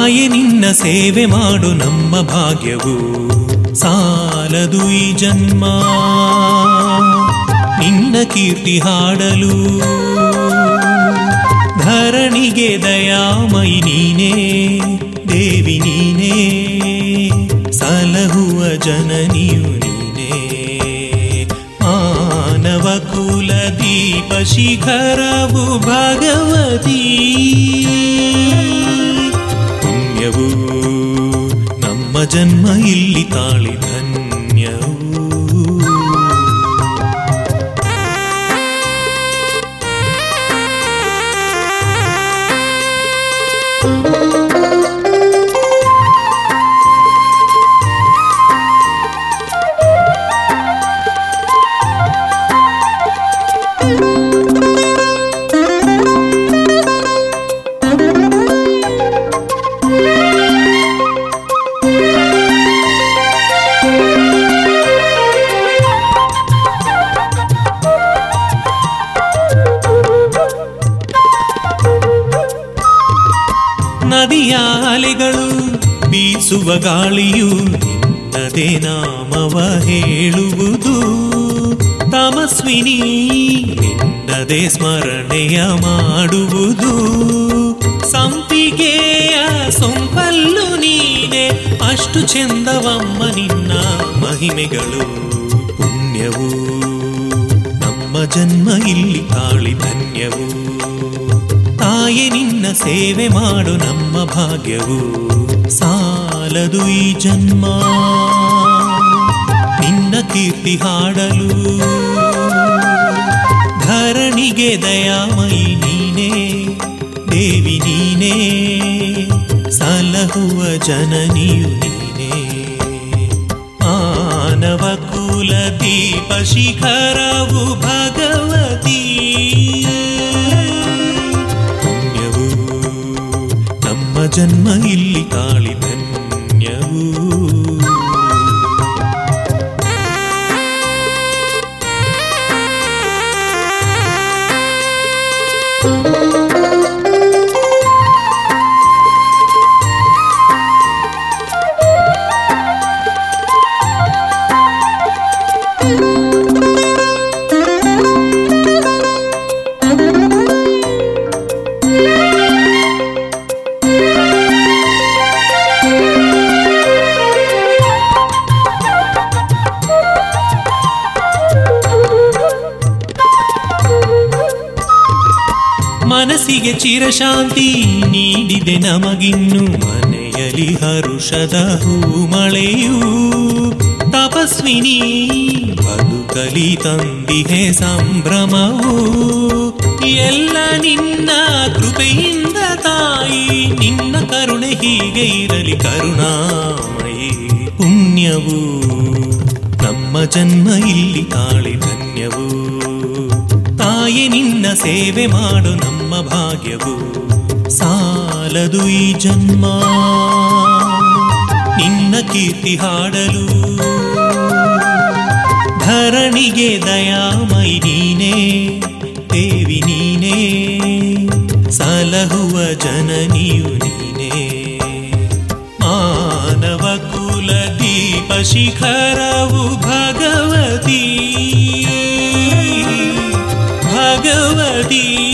ತಾಯಿ ನಿನ್ನ ಸೇವೆ ಮಾಡು ನಮ್ಮ ಭಾಗ್ಯವು ಸಾಲದು ಈ ಜನ್ಮ ನಿನ್ನ ಕೀರ್ತಿ ಹಾಡಲು ಧರಣಿಗೆ ದಯಾಮಯಿ ನೀನೇ ದೇವಿ ನೀನೇ ಸಲಹುವ ಜನನಿಯು ನೀನೇ ಮಾನವ ಕುಲ ದೀಪ ಶಿಖರವು ಭಗವತಿ ಪುಣ್ಯವು ನಮ್ಮ ಜನ್ಮ ಇಲ್ಲಿ ತಾಳಿ ಧನ್ಯವು ನದಿಯ ಅಲೆಗಳು ಬೀಸುವ ಗಾಳಿಯು ನಿನ್ನದೇ ನಾಮವ ಹೇಳುವುದು ತಮಸ್ವಿನಿ ನಿನ್ನದೇ ಸ್ಮರಣೆಯ ಮಾಡುವುದು ಸಂಪಿಗೆಯ ಸೊಂಪಲ್ಲು ನೀನೆ ಅಷ್ಟು ಚೆಂದವಮ್ಮ ನಿನ್ನ ಮಹಿಮೆಗಳು ಪುಣ್ಯವು ನಮ್ಮ ಜನ್ಮ ಇಲ್ಲಿ ತಾಳಿ ಧನ್ಯವು ತಾಯಿ ನಿನ್ನ ಸೇವೆ ಮಾಡು ನಮ್ಮ ಭಾಗ್ಯವು ಸಾಲದು ಈ ಜನ್ಮ ನಿನ್ನ ಕೀರ್ತಿ ಹಾಡಲು ಧರಣಿಗೆ ದಯಾಮಯಿ ನೀನೇ ದೇವಿ ನೀನೇ ಸಲಹುವ ಜನನಿಯು ನೀನೇ ಮಾನವ ಕುಲ ದೀಪ ಶಿಖರವು ಭಗವತಿ ಪುಣ್ಯವು ನಮ್ಮ ಜನ್ಮ ಇಲ್ಲಿ ತಾಳಿ ಧನ್ಯವು ಮನಸ್ಸಿಗೆ ಚಿರಶಾಂತಿ ನೀಡಿದೆ ನಮಗಿನ್ನು ಮನೆಯಲ್ಲಿ ಹರುಷದ ಹೂಮಳೆಯು ತಪಸ್ವಿನಿ ಬದುಕಲಿ ತಂದಿಹೆ ಸಂಭ್ರಮವು ಎಲ್ಲ ನಿನ್ನ ಕೃಪೆಯಿಂದ ತಾಯಿ ನಿನ್ನ ಕರುಣೆ ಹೀಗೆ ಇರಲಿ ಕರುಣಾಮಯಿ ಪುಣ್ಯವು ನಮ್ಮ ಜನ್ಮ ಇಲ್ಲಿ ತಾಳಿ ಧನ್ಯವು ತಾಯಿ ನಿನ್ನ ಸೇವೆ ಮಾಡು ನಮ್ಮ ಭಾಗ್ಯವು ಸಾಲದು ಈ ಜನ್ಮ ನಿನ್ನ ಕೀರ್ತಿ ಹಾಡಲು ಧರಣಿಗೆ ದಯಾಮಯಿ ನೀನೇ ದೇವಿ ನೀನೇ ಸಲಹುವ ಜನನಿಯು ನೀನೇ ಮಾನವ ಕುಲ ದೀಪ ಶಿಖರವು ಭಗವತಿ ಭಗವತಿ